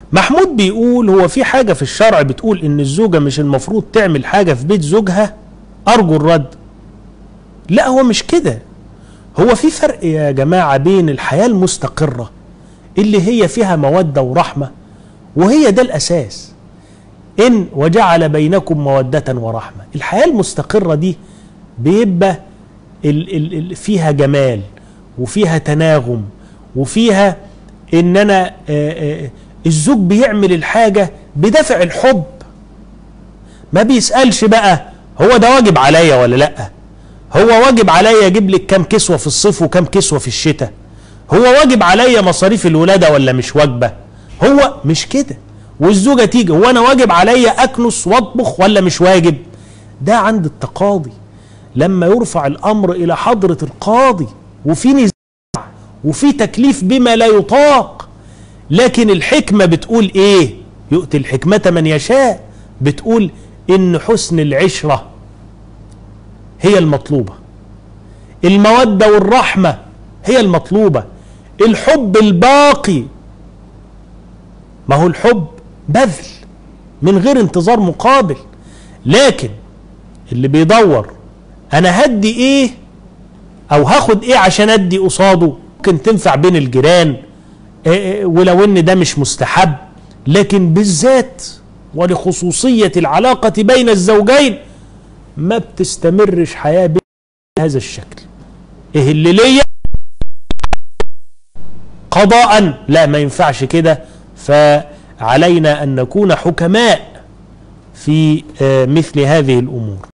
محمود بيقول هو في حاجة في الشرع بتقول إن الزوجة مش المفروض تعمل حاجة في بيت زوجها أرجو الرد لا هو مش كده هو في فرق يا جماعة بين الحياة المستقرة اللي هي فيها مودة ورحمة وهي ده الأساس إن وجعل بينكم مودة ورحمة الحياة المستقرة دي بيبقى ال ال ال فيها جمال وفيها تناغم وفيها إن أنا آآ آآ الزوج بيعمل الحاجة بدافع الحب ما بيسألش بقى هو ده واجب عليا ولا لأ هو واجب عليا اجيب لك كام كسوة في الصيف وكام كسوة في الشتاء هو واجب عليا مصاريف الولادة ولا مش واجبة هو مش كده والزوجة تيجي هو انا واجب عليا اكنس واطبخ ولا مش واجب ده عند التقاضي لما يرفع الامر الى حضرة القاضي وفي نزاع وفي تكليف بما لا يطاق لكن الحكمة بتقول ايه يؤتي الحكمة من يشاء بتقول ان حسن العشرة هي المطلوبة المودة والرحمة هي المطلوبة الحب الباقي ما هو الحب بذل من غير انتظار مقابل لكن اللي بيدور انا هدي ايه او هاخد ايه عشان ادي قصاده ممكن تنفع بين الجيران إيه ولو ان ده مش مستحب لكن بالذات ولخصوصية العلاقة بين الزوجين ما بتستمرش حياة بهذا الشكل ايه اللي ليا قضاء لا ما ينفعش كده فعلينا ان نكون حكماء في مثل هذه الامور